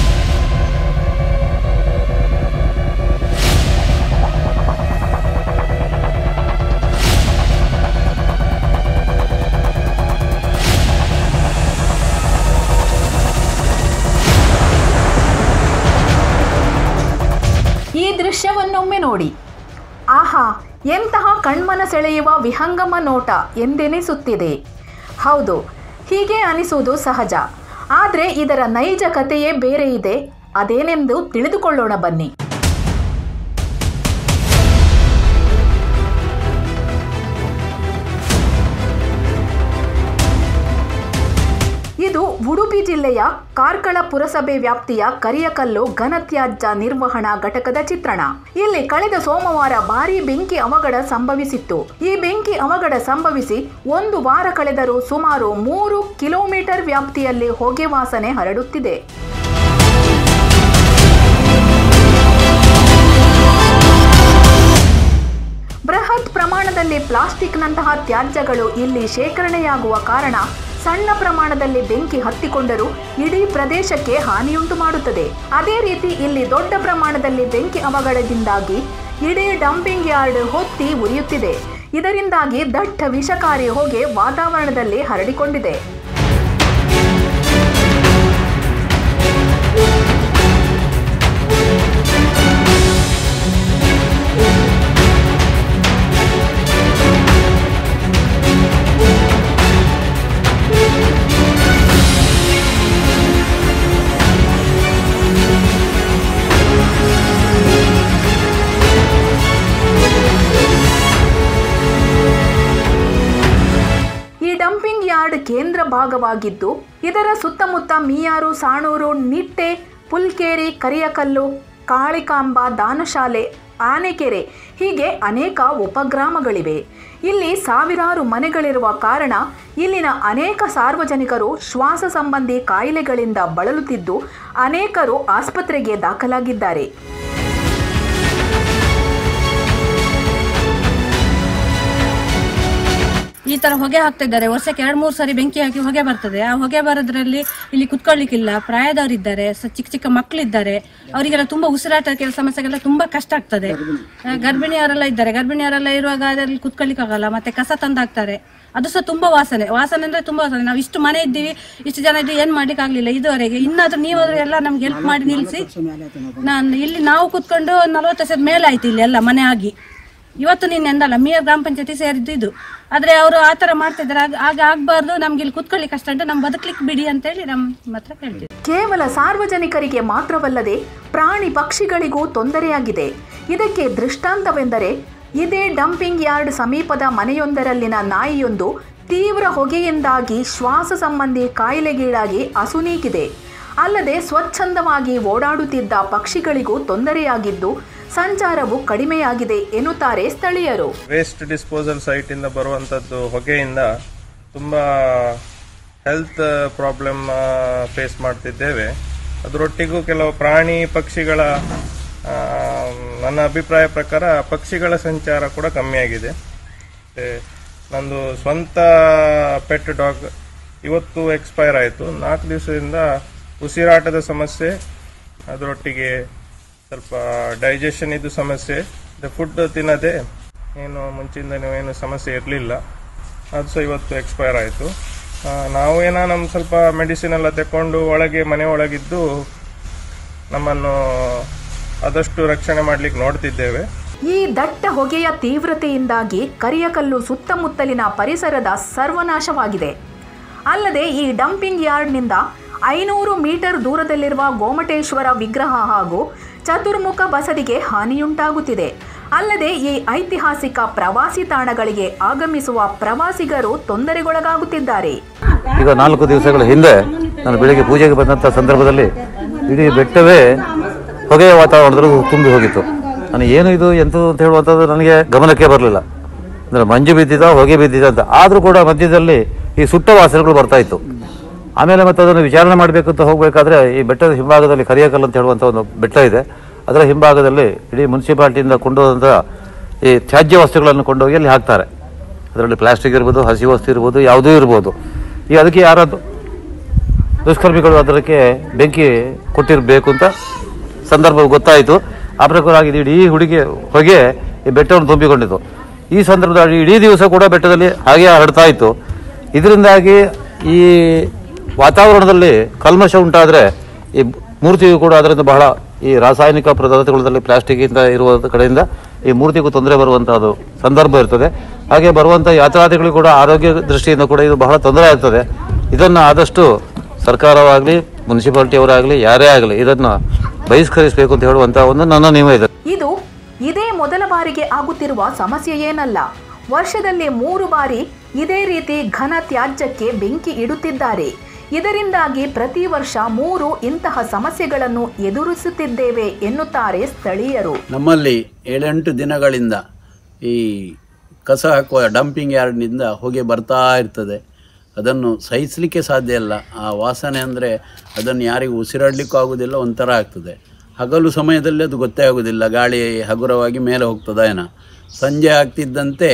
C: ಈ ದೃಶ್ಯವನ್ನೊಮ್ಮೆ ನೋಡಿ ಆಹಾ ಎಂತಹ ಕಣ್ಮನ ಸೆಳೆಯುವ ವಿಹಂಗಮ ನೋಟ ಎಂದೆನಿಸುತ್ತಿದೆ ಹೌದು ಹೀಗೆ ಅನಿಸುವುದು ಸಹಜ ಆದರೆ ಇದರ ನೈಜ ಕಥೆಯೇ ಬೇರೆ ಇದೆ ಅದೇನೆಂದು ತಿಳಿದುಕೊಳ್ಳೋಣ ಬನ್ನಿ ಇದು ಉಡುಪಿ ಜಿಲ್ಲೆಯ ಕಾರ್ಕಳ ಪುರಸಭೆ ವ್ಯಾಪ್ತಿಯ ಕರಿಯಕಲ್ಲು ಘನತ್ಯಾಜ್ಯ ನಿರ್ವಹಣಾ ಘಟಕದ ಚಿತ್ರಣ ಇಲ್ಲಿ ಕಳೆದ ಸೋಮವಾರ ಭಾರೀ ಬೆಂಕಿ ಅವಘಡ ಸಂಭವಿಸಿತ್ತು ಈ ಬೆಂಕಿ ಅವಘಡ ಸಂಭವಿಸಿ ಒಂದು ವಾರ ಕಳೆದರೂ ಸುಮಾರು ಮೂರು ಕಿಲೋಮೀಟರ್ ವ್ಯಾಪ್ತಿಯಲ್ಲಿ ಹೊಗೆ ವಾಸನೆ ಹರಡುತ್ತಿದೆ ಬೃಹತ್ ಪ್ರಮಾಣದಲ್ಲಿ ಪ್ಲಾಸ್ಟಿಕ್ನಂತಹ ತ್ಯಾಜ್ಯಗಳು ಇಲ್ಲಿ ಶೇಖರಣೆಯಾಗುವ ಕಾರಣ ಸಣ್ಣ ಪ್ರಮಾಣದಲ್ಲಿ ಬೆಂಕಿ ಹತ್ತಿಕೊಂಡರೂ ಇಡೀ ಪ್ರದೇಶಕ್ಕೆ ಹಾನಿಯುಂಟು ಮಾಡುತ್ತದೆ ಅದೇ ರೀತಿ ಇಲ್ಲಿ ದೊಡ್ಡ ಪ್ರಮಾಣದಲ್ಲಿ ಬೆಂಕಿ ಅವಘಡದಿಂದಾಗಿ ಇಡೀ ಡಂಪಿಂಗ್ ಯಾರ್ಡ್ ಹೊತ್ತಿ ಉರಿಯುತ್ತಿದೆ ಇದರಿಂದಾಗಿ ದಟ್ಟ ವಿಷಕಾರಿ ಹೊಗೆ ವಾತಾವರಣದಲ್ಲಿ ಹರಡಿಕೊಂಡಿದೆ ಈ ಡಂಪಿಂಗ್ ಯಾರ್ಡ್ ಕೇಂದ್ರ ಭಾಗವಾಗಿದ್ದು ಇದರ ಸುತ್ತಮುತ್ತ ಮೀಯಾರು ಸಾಣೂರು ನಿಟ್ಟೆ ಪುಲ್ಕೇರಿ ಕರಿಯಕಲ್ಲು ಕಾಳಿಕಾಂಬ ದಾನಶಾಲೆ ಆನೆಕೆರೆ ಹೀಗೆ ಅನೇಕ ಉಪಗ್ರಾಮಗಳಿವೆ ಇಲ್ಲಿ ಸಾವಿರಾರು ಮನೆಗಳಿರುವ ಕಾರಣ ಇಲ್ಲಿನ ಅನೇಕ ಸಾರ್ವಜನಿಕರು ಶ್ವಾಸ ಸಂಬಂಧಿ ಕಾಯಿಲೆಗಳಿಂದ ಬಳಲುತ್ತಿದ್ದು ಅನೇಕರು ಆಸ್ಪತ್ರೆಗೆ ದಾಖಲಾಗಿದ್ದಾರೆ
H: ಈ ತರ ಹೊಗೆ ಹಾಕ್ತಾ ಇದ್ದಾರೆ ವರ್ಷಕ್ಕೆ ಎರಡ್ ಮೂರು ಸರಿ ಬೆಂಕಿ ಹಾಕಿ ಹೊಗೆ ಬರ್ತದೆ ಆ ಹೊಗೆ ಬರೋದ್ರಲ್ಲಿ ಇಲ್ಲಿ ಕುತ್ಕೊಳ್ಳಿಕ್ಕಿಲ್ಲ ಪ್ರಾಯದವರಿದ್ದಾರೆ ಸ- ಚಿಕ್ಕ ಚಿಕ್ಕ ಮಕ್ಕಳಿದ್ದಾರೆ ಅವರಿಗೆಲ್ಲ ತುಂಬಾ ಉಸಿರಾಟ ಕೆಲ ಸಮಸ್ಯೆಗೆಲ್ಲ ತುಂಬಾ ಕಷ್ಟ ಆಗ್ತದೆ ಆ, ಗರ್ಭಿಣಿಯರೆಲ್ಲ ಇದ್ದಾರೆ ಗರ್ಭಿಣಿಯರೆಲ್ಲ ಇರುವಾಗ ಅದರಲ್ಲಿ ಕುತ್ಕೊಳ್ಳಿಕ್ಕಾಗಲ್ಲ ಮತ್ತೆ ಕಸ ತಂದು ಹಾಕ್ತಾರೆ ಅದು ಸಹ ತುಂಬಾ ವಾಸನೆ ವಾಸನೆ ಅಂದ್ರೆ ತುಂಬಾ ವಾಸನೆ ನಾವು ಇಷ್ಟು ಮನೆ ಇದ್ದೀವಿ ಇಷ್ಟು ಜನ ಇದ್ದೀವಿ ಏನ್ ಮಾಡ್ಲಿಕ್ಕೆ ಆಗ್ಲಿಲ್ಲ ಇದುವರೆಗೆ ಇನ್ನಾದ್ರೂ ನೀವಾದ್ರೂ ಎಲ್ಲ ನಮ್ಗೆ ಹೆಲ್ಪ್ ಮಾಡಿ ನಿಲ್ಸಿ ನಾನು ಇಲ್ಲಿ ನಾವು ಕುತ್ಕೊಂಡು ನಲವತ್ತು ವರ್ಷದ ಮೇಲೆ ಆಯ್ತು ಇಲ್ಲಿ ಎಲ್ಲ ಮನೆ ಆಗಿ ಇವತ್ತು ನೀನು ಎಂದಲ್ಲ ಮೇಯರ್ ಗ್ರಾಮ ಪಂಚಾಯತಿ ಸೇರಿದ್ದು ಇದು ಆದ್ರೆ ಅವರು ಆ ತರ ಮಾಡ್ತಿದ್ದಾರೆ ಆಗ ಆಗ ಆಗ್ಬಾರ್ದು ನಮ್ಗೆ ಇಲ್ಲಿ ಕುತ್ಕೊಳ್ಳಿ ಕಷ್ಟ ಅಂತ ನಮ್ ಬದುಕ್ಲಿಕ್ಕೆ ಬಿಡಿ ಅಂತೇಳಿ ನಮ್ಮ ಹತ್ರ ಕೇಳ್ತೀವಿ
C: ಕೇವಲ ಸಾರ್ವಜನಿಕರಿಗೆ ಮಾತ್ರವಲ್ಲದೆ ಪ್ರಾಣಿ ಪಕ್ಷಿಗಳಿಗೂ ತೊಂದರೆಯಾಗಿದೆ ಇದಕ್ಕೆ ದೃಷ್ಟಾಂತವೆಂದರೆ ಇದೇ ಡಂಪಿಂಗ್ ಯಾರ್ಡ್ ಸಮೀಪದ ಮನೆಯೊಂದರಲ್ಲಿನ ನಾಯಿಯೊಂದು ತೀವ್ರ ಹೊಗೆಯಿಂದಾಗಿ ಶ್ವಾಸ ಸಂಬಂಧಿ ಕಾಯಿಲೆಗೀಡಾಗಿ ಅಸುನೀಗಿದೆ ಅಲ್ಲದೆ ಸ್ವಚ್ಛಂದವಾಗಿ ಓಡಾಡುತ್ತಿದ್ದ ಪಕ್ಷಿಗಳಿಗೂ ತೊಂದರೆಯಾಗಿದ್ದು ಸಂಚಾರವು ಕಡಿಮೆಯಾಗಿದೆ ಎನ್ನುತ್ತಾರೆ ಸ್ಥಳೀಯರು
I: ವೇಸ್ಟ್ ಡಿಸ್ಪೋಸಲ್ ಸೈಟಿಂದ ಬರುವಂಥದ್ದು ಹೊಗೆಯಿಂದ ತುಂಬ ಹೆಲ್ತ್ ಪ್ರಾಬ್ಲಮ್ ಫೇಸ್ ಮಾಡ್ತಿದ್ದೇವೆ ಅದರೊಟ್ಟಿಗೂ ಕೆಲವು ಪ್ರಾಣಿ ಪಕ್ಷಿಗಳ ಆ, ನನ್ನ ಅಭಿಪ್ರಾಯ ಪ್ರಕಾರ ಪಕ್ಷಿಗಳ ಸಂಚಾರ ಕೂಡ ಕಮ್ಮಿಯಾಗಿದೆ ಮತ್ತೆ ನಂದು ಸ್ವಂತ ಪೆಟ್ ಡಾಗ್ ಇವತ್ತು ಎಕ್ಸ್ಪೈರ್ ಆಯಿತು ನಾಲ್ಕು ದಿವಸದಿಂದ ಉಸಿರಾಟದ ಸಮಸ್ಯೆ ಅದರೊಟ್ಟಿಗೆ ಸ್ವಲ್ಪ ಡೈಜೆಷನ್ ಇದು ಸಮಸ್ಯೆ ಫುಡ್ ತಿನ್ನದೆ ಏನು ಮುಂಚಿಂದ ಏನು ಸಮಸ್ಯೆ ಇರಲಿಲ್ಲ ಅದು ಸಹ ಇವತ್ತು ಎಕ್ಸ್ಪೈರ್ ಆಯಿತು ನಾವು ಏನೋ ನಮ್ಮ ಸ್ವಲ್ಪ ಮೆಡಿಸಿನ್ ಎಲ್ಲ ತಗೊಂಡು ಒಳಗೆ ಮನೆ ಒಳಗಿದ್ದು ನಮ್ಮನ್ನು ಆದಷ್ಟು ರಕ್ಷಣೆ ಮಾಡಲಿಕ್ಕೆ ನೋಡ್ತಿದ್ದೇವೆ
C: ಈ ದಟ್ಟ ಹೊಗೆಯ ತೀವ್ರತೆಯಿಂದಾಗಿ ಕರಿಯಕಲ್ಲು ಸುತ್ತಮುತ್ತಲಿನ ಪರಿಸರದ ಸರ್ವನಾಶವಾಗಿದೆ ಅಲ್ಲದೆ ಈ ಡಂಪಿಂಗ್ ಯಾರ್ಡ್ನಿಂದ ಐನೂರು ಮೀಟರ್ ದೂರದಲ್ಲಿರುವ ಗೋಮಟೇಶ್ವರ ವಿಗ್ರಹ ಹಾಗೂ ಚತುರ್ಮುಖ ಬಸದಿಗೆ ಹಾನಿಯುಂಟಾಗುತ್ತಿದೆ ಅಲ್ಲದೆ ಈ ಐತಿಹಾಸಿಕ ಪ್ರವಾಸಿ ತಾಣಗಳಿಗೆ ಆಗಮಿಸುವ ಪ್ರವಾಸಿಗರು ತೊಂದರೆಗೊಳಗಾಗುತ್ತಿದ್ದಾರೆ
J: ಈಗ ನಾಲ್ಕು ದಿವಸಗಳ ಹಿಂದೆ ನಾನು ಬೆಳಿಗ್ಗೆ ಪೂಜೆಗೆ ಬಂದಂಥ ಸಂದರ್ಭದಲ್ಲಿ ಇಡೀ ಬೆಟ್ಟವೇ ಹೊಗೆಯ ವಾತಾವರಣದಲ್ಲಿ ತುಂಬಿ ಹೋಗಿತ್ತು ನಾನು ಏನು ಇದು ಎಂಥದ್ದು ಅಂತ ಹೇಳುವಂಥದ್ದು ನನಗೆ ಗಮನಕ್ಕೆ ಬರಲಿಲ್ಲ ಅಂದರೆ ಮಂಜು ಬಿದ್ದಿದ ಹೊಗೆ ಬಿದ್ದಿದೆ ಅಂತ ಆದರೂ ಕೂಡ ಮಧ್ಯದಲ್ಲಿ ಈ ಸುಟ್ಟ ವಾಸನೆಗಳು ಬರ್ತಾ ಇತ್ತು ಆಮೇಲೆ ಮತ್ತೆ ಅದನ್ನು ವಿಚಾರಣೆ ಮಾಡಬೇಕು ಅಂತ ಹೋಗಬೇಕಾದ್ರೆ ಈ ಬೆಟ್ಟದ ಹಿಂಭಾಗದಲ್ಲಿ ಕರಿಯಕಲ್ಲು ಅಂತ ಹೇಳುವಂಥ ಒಂದು ಬೆಟ್ಟ ಇದೆ ಅದರ ಹಿಂಭಾಗದಲ್ಲಿ ಇಡೀ ಮುನ್ಸಿಪಾಲ್ಟಿಯಿಂದ ಕೊಂಡೋದಂಥ ಈ ತ್ಯಾಜ್ಯ ವಸ್ತುಗಳನ್ನು ಕೊಂಡೋಗಿ ಅಲ್ಲಿ ಹಾಕ್ತಾರೆ ಅದರಲ್ಲಿ ಪ್ಲಾಸ್ಟಿಕ್ ಇರ್ಬೋದು ಹಸಿ ವಸ್ತು ಇರ್ಬೋದು ಯಾವುದೂ ಇರ್ಬೋದು ಈಗ ಅದಕ್ಕೆ ಯಾರಾದ್ರು ದುಷ್ಕರ್ಮಿಗಳು ಅದಕ್ಕೆ ಬೆಂಕಿ ಕೊಟ್ಟಿರಬೇಕು ಅಂತ ಸಂದರ್ಭ ಗೊತ್ತಾಯಿತು ಆ ಪ್ರಕಾರವಾಗಿ ಇದು ಇಡೀ ಹುಡುಗಿ ಹೊಗೆ ಈ ಬೆಟ್ಟವನ್ನು ತುಂಬಿಕೊಂಡಿತು ಈ ಸಂದರ್ಭದಲ್ಲಿ ಇಡೀ ದಿವಸ ಕೂಡ ಬೆಟ್ಟದಲ್ಲಿ ಹಾಗೆ ಹರಡ್ತಾ ಇತ್ತು ಇದರಿಂದಾಗಿ ಈ ವಾತಾವರಣದಲ್ಲಿ ಕಲ್ಮಶ ಉಂಟಾದರೆ ಈ ಮೂರ್ತಿಯು ಕೂಡ ಅದರಿಂದ ಬಹಳ ಈ ರಾಸಾಯನಿಕ ಪದಾರ್ಥಗಳಲ್ಲಿ ಪ್ಲಾಸ್ಟಿಕ್ ಇಂದ ಇರುವ ಕಡೆಯಿಂದ ಈ ಮೂರ್ತಿಗೂ ತೊಂದರೆ ಬರುವಂತಹದ್ದು ಸಂದರ್ಭ ಇರ್ತದೆ ಹಾಗೆ ಬರುವಂತಹ ಯಾತ್ರಾರ್ಥಿಗಳಿಗೂ ಕೂಡ ಆರೋಗ್ಯ ದೃಷ್ಟಿಯಿಂದ ಕೂಡ ಇದು ಬಹಳ ತೊಂದರೆ ಆಗ್ತದೆ ಇದನ್ನು ಆದಷ್ಟು ಸರ್ಕಾರವಾಗಲಿ ಮುನ್ಸಿಪಾಲಿಟಿಯವರಾಗಲಿ ಯಾರೇ ಆಗಲಿ ಇದನ್ನು ಬಹಿಷ್ಕರಿಸಬೇಕು ಅಂತ ಹೇಳುವಂತಹ ಒಂದು ನನ್ನ ನಿಯಮ ಇದೆ
C: ಇದು ಇದೇ ಮೊದಲ ಬಾರಿಗೆ ಆಗುತ್ತಿರುವ ಸಮಸ್ಯೆಯೇನಲ್ಲ ವರ್ಷದಲ್ಲಿ ಮೂರು ಬಾರಿ ಇದೇ ರೀತಿ ಘನ ತ್ಯಾಜ್ಯಕ್ಕೆ ಬೆಂಕಿ ಇಡುತ್ತಿದ್ದಾರೆ ಇದರಿಂದಾಗಿ ಪ್ರತಿ ವರ್ಷ ಮೂರು ಇಂತಹ ಸಮಸ್ಯೆಗಳನ್ನು ಎದುರಿಸುತ್ತಿದ್ದೇವೆ ಎನ್ನುತ್ತಾರೆ ಸ್ಥಳೀಯರು
K: ನಮ್ಮಲ್ಲಿ ಏಳೆಂಟು ದಿನಗಳಿಂದ ಈ ಕಸ ಹಾಕುವ ಡಂಪಿಂಗ್ ಯಾರ್ಡ್ನಿಂದ ಹೊಗೆ ಬರ್ತಾ ಇರ್ತದೆ ಅದನ್ನು ಸಹಿಸಲಿಕ್ಕೆ ಸಾಧ್ಯ ಇಲ್ಲ ಆ ವಾಸನೆ ಅಂದರೆ ಅದನ್ನು ಯಾರಿಗೂ ಉಸಿರಾಡಲಿಕ್ಕೂ ಆಗೋದಿಲ್ಲ ಒಂಥರ ಆಗ್ತದೆ ಹಗಲು ಸಮಯದಲ್ಲಿ ಅದು ಗೊತ್ತೇ ಆಗೋದಿಲ್ಲ ಗಾಳಿ ಹಗುರವಾಗಿ ಮೇಲೆ ಹೋಗ್ತದ ಏನೋ ಸಂಜೆ ಆಗ್ತಿದ್ದಂತೆ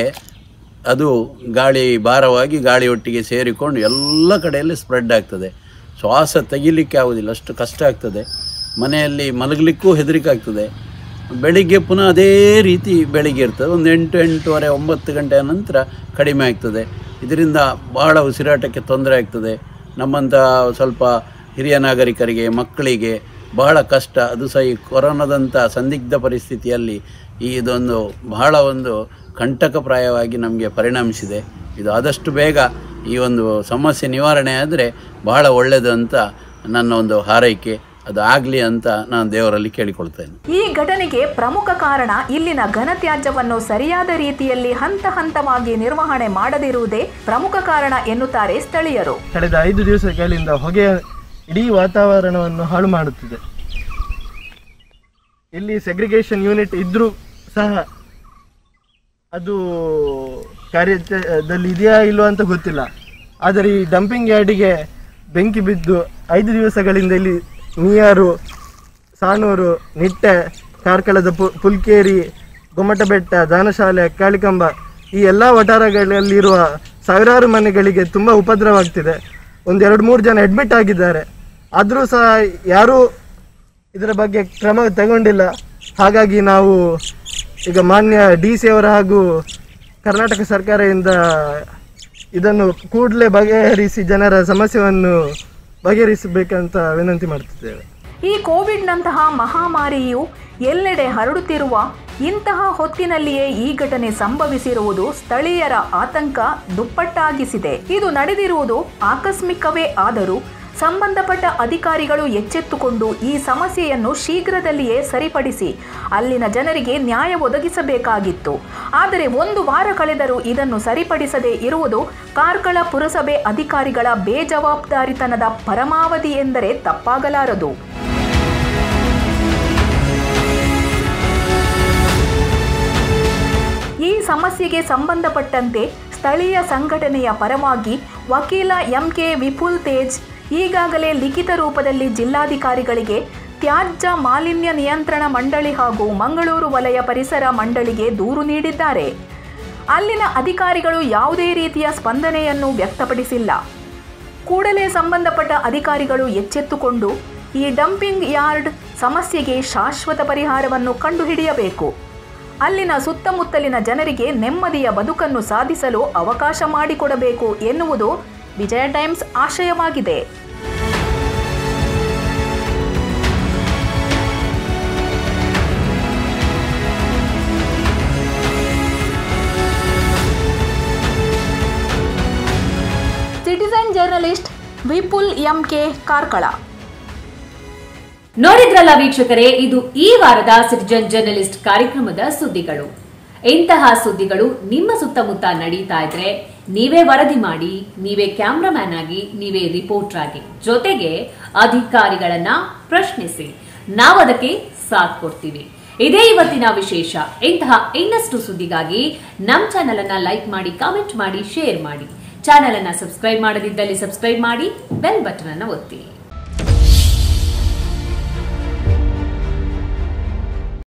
K: ಅದು ಗಾಳಿ ಭಾರವಾಗಿ ಗಾಳಿಯೊಟ್ಟಿಗೆ ಸೇರಿಕೊಂಡು ಎಲ್ಲ ಕಡೆಯಲ್ಲಿ ಸ್ಪ್ರೆಡ್ ಆಗ್ತದೆ ಶ್ವಾಸ ತೆಗಿಲಿಕ್ಕೆ ಆಗೋದಿಲ್ಲ ಅಷ್ಟು ಕಷ್ಟ ಆಗ್ತದೆ ಮನೆಯಲ್ಲಿ ಮಲಗಲಿಕ್ಕೂ ಹೆದರಿಕೆ ಆಗ್ತದೆ ಬೆಳಿಗ್ಗೆ ಪುನಃ ಅದೇ ರೀತಿ ಬೆಳಿಗ್ಗೆ ಇರ್ತದೆ ಒಂದು ಎಂಟು ಎಂಟೂವರೆ ಒಂಬತ್ತು ಗಂಟೆಯ ನಂತರ ಕಡಿಮೆ ಆಗ್ತದೆ ಇದರಿಂದ ಬಹಳ ಉಸಿರಾಟಕ್ಕೆ ತೊಂದರೆ ಆಗ್ತದೆ ನಮ್ಮಂಥ ಸ್ವಲ್ಪ ಹಿರಿಯ ನಾಗರಿಕರಿಗೆ ಮಕ್ಕಳಿಗೆ ಬಹಳ ಕಷ್ಟ ಅದು ಸಹ ಈ ಕೊರೋನಾದಂಥ ಸಂದಿಗ್ಧ ಪರಿಸ್ಥಿತಿಯಲ್ಲಿ ಈ ಇದೊಂದು ಬಹಳ ಒಂದು ಕಂಟಕಪ್ರಾಯವಾಗಿ ನಮಗೆ ಪರಿಣಮಿಸಿದೆ ಇದು ಆದಷ್ಟು ಬೇಗ ಈ ಒಂದು ಸಮಸ್ಯೆ ನಿವಾರಣೆ ಆದರೆ ಬಹಳ ಒಳ್ಳೆಯದು ಅಂತ ನನ್ನ ಒಂದು ಹಾರೈಕೆ ಅದು ಆಗಲಿ ಅಂತ ನಾನು ದೇವರಲ್ಲಿ ಕೇಳಿಕೊಳ್ತೇನೆ
C: ಈ ಘಟನೆಗೆ ಪ್ರಮುಖ ಕಾರಣ ಇಲ್ಲಿನ ಘನತ್ಯಾಜ್ಯವನ್ನು ಸರಿಯಾದ ರೀತಿಯಲ್ಲಿ ಹಂತ ಹಂತವಾಗಿ ನಿರ್ವಹಣೆ ಮಾಡದಿರುವುದೇ ಪ್ರಮುಖ ಕಾರಣ ಎನ್ನುತ್ತಾರೆ ಸ್ಥಳೀಯರು
B: ಕಳೆದ ಐದು ದಿವಸಗಳಿಂದ ಹೊಗೆ ಇಡೀ ವಾತಾವರಣವನ್ನು ಹಾಳು ಮಾಡುತ್ತಿದೆ ಇಲ್ಲಿ ಸೆಗ್ರಿಗೇಷನ್ ಯೂನಿಟ್ ಇದ್ರೂ ಸಹ
L: ಅದು ಕಾರ್ಯದಲ್ಲಿ ಇದೆಯಾ ಇಲ್ವಾ ಅಂತ ಗೊತ್ತಿಲ್ಲ ಆದರೆ ಈ ಡಂಪಿಂಗ್ ಯಾರ್ಡಿಗೆ ಬೆಂಕಿ ಬಿದ್ದು ಐದು ದಿವಸಗಳಿಂದ ಇಲ್ಲಿ ನೀಯಾರು ಸಾಣೂರು ನಿಟ್ಟೆ ಕಾರ್ಕಳದ ಪು ಪುಲ್ಕೇರಿ ಗೊಮ್ಮಟಬೆಟ್ಟ ದಾನಶಾಲೆ ಕಾಳಿಕಂಬ ಈ ಎಲ್ಲ ವಠಾರಗಳಲ್ಲಿರುವ ಸಾವಿರಾರು ಮನೆಗಳಿಗೆ ತುಂಬ ಉಪದ್ರವಾಗ್ತಿದೆ ಒಂದೆರಡು ಮೂರು ಜನ ಅಡ್ಮಿಟ್ ಆಗಿದ್ದಾರೆ ಆದರೂ ಸಹ ಯಾರೂ ಇದರ ಬಗ್ಗೆ ಕ್ರಮ ತಗೊಂಡಿಲ್ಲ ಹಾಗಾಗಿ ನಾವು ಈಗ ಮಾನ್ಯ ಡಿ ಸಿ ಅವರ ಹಾಗೂ ಕರ್ನಾಟಕ ಸರ್ಕಾರದಿಂದ ಇದನ್ನು ಕೂಡಲೇ ಬಗೆಹರಿಸಿ ಜನರ ಸಮಸ್ಯೆಯನ್ನು ಬಗೆಹರಿಸಬೇಕಂತ ವಿನಂತಿ ಮಾಡ್ತಿದ್ದೇವೆ
C: ಈ ಕೋವಿಡ್ನಂತಹ ಮಹಾಮಾರಿಯು ಎಲ್ಲೆಡೆ ಹರಡುತ್ತಿರುವ ಇಂತಹ ಹೊತ್ತಿನಲ್ಲಿಯೇ ಈ ಘಟನೆ ಸಂಭವಿಸಿರುವುದು ಸ್ಥಳೀಯರ ಆತಂಕ ದುಪ್ಪಟ್ಟಾಗಿಸಿದೆ ಇದು ನಡೆದಿರುವುದು ಆಕಸ್ಮಿಕವೇ ಆದರೂ ಸಂಬಂಧಪಟ್ಟ ಅಧಿಕಾರಿಗಳು ಎಚ್ಚೆತ್ತುಕೊಂಡು ಈ ಸಮಸ್ಯೆಯನ್ನು ಶೀಘ್ರದಲ್ಲಿಯೇ ಸರಿಪಡಿಸಿ ಅಲ್ಲಿನ ಜನರಿಗೆ ನ್ಯಾಯ ಒದಗಿಸಬೇಕಾಗಿತ್ತು ಆದರೆ ಒಂದು ವಾರ ಕಳೆದರೂ ಇದನ್ನು ಸರಿಪಡಿಸದೇ ಇರುವುದು ಕಾರ್ಕಳ ಪುರಸಭೆ ಅಧಿಕಾರಿಗಳ ಬೇಜವಾಬ್ದಾರಿತನದ ಪರಮಾವಧಿ ಎಂದರೆ ತಪ್ಪಾಗಲಾರದು ಈ ಸಮಸ್ಯೆಗೆ ಸಂಬಂಧಪಟ್ಟಂತೆ ಸ್ಥಳೀಯ ಸಂಘಟನೆಯ ಪರವಾಗಿ ವಕೀಲ ಎಂಕೆ ವಿಪುಲ್ ತೇಜ್ ಈಗಾಗಲೇ ಲಿಖಿತ ರೂಪದಲ್ಲಿ ಜಿಲ್ಲಾಧಿಕಾರಿಗಳಿಗೆ ತ್ಯಾಜ್ಯ ಮಾಲಿನ್ಯ ನಿಯಂತ್ರಣ ಮಂಡಳಿ ಹಾಗೂ ಮಂಗಳೂರು ವಲಯ ಪರಿಸರ ಮಂಡಳಿಗೆ ದೂರು ನೀಡಿದ್ದಾರೆ ಅಲ್ಲಿನ ಅಧಿಕಾರಿಗಳು ಯಾವುದೇ ರೀತಿಯ ಸ್ಪಂದನೆಯನ್ನು ವ್ಯಕ್ತಪಡಿಸಿಲ್ಲ ಕೂಡಲೇ ಸಂಬಂಧಪಟ್ಟ ಅಧಿಕಾರಿಗಳು ಎಚ್ಚೆತ್ತುಕೊಂಡು ಈ ಡಂಪಿಂಗ್ ಯಾರ್ಡ್ ಸಮಸ್ಯೆಗೆ ಶಾಶ್ವತ ಪರಿಹಾರವನ್ನು ಕಂಡುಹಿಡಿಯಬೇಕು ಅಲ್ಲಿನ ಸುತ್ತಮುತ್ತಲಿನ ಜನರಿಗೆ ನೆಮ್ಮದಿಯ ಬದುಕನ್ನು ಸಾಧಿಸಲು ಅವಕಾಶ ಮಾಡಿಕೊಡಬೇಕು ಎನ್ನುವುದು ವಿಜಯ ಟೈಮ್ಸ್ ಆಶಯವಾಗಿದೆ citizen journalist Vipul MK Karkala
A: ನೋಡಿದ್ರಲ್ಲ ವೀಕ್ಷಕರೇ ಇದು ಈ ವಾರದ ಸಿಟಿಜನ್ ಜರ್ನಲಿಸ್ಟ್ ಕಾರ್ಯಕ್ರಮದ ಸುದ್ದಿಗಳು ಇಂತಹ ಸುದ್ದಿಗಳು ನಿಮ್ಮ ಸುತ್ತಮುತ್ತ ನಡೀತಾ ಇದ್ರೆ ನೀವೇ ವರದಿ ಮಾಡಿ ನೀವೇ ಕ್ಯಾಮ್ರಾಮ್ಯಾನ್ ಆಗಿ ನೀವೇ ರಿಪೋರ್ಟರ್ ಆಗಿ ಜೊತೆಗೆ ಅಧಿಕಾರಿಗಳನ್ನ ಪ್ರಶ್ನಿಸಿ ನಾವು ಅದಕ್ಕೆ ಸಾಥ್ ಕೊಡ್ತೀವಿ ಇದೇ ಇವತ್ತಿನ ವಿಶೇಷ ಇಂತಹ ಇನ್ನಷ್ಟು ಸುದ್ದಿಗಾಗಿ ನಮ್ಮ ಚಾನೆಲ್ ಅನ್ನ ಲೈಕ್ ಮಾಡಿ ಕಾಮೆಂಟ್ ಮಾಡಿ ಶೇರ್ ಮಾಡಿ ಚಾನೆಲ್ ಅನ್ನ ಸಬ್ಸ್ಕ್ರೈಬ್ ಮಾಡದಿದ್ದಲ್ಲಿ ಸಬ್ಸ್ಕ್ರೈಬ್ ಮಾಡಿ ಬೆಲ್ ಬಟನ್ ಅನ್ನು ಒತ್ತಿ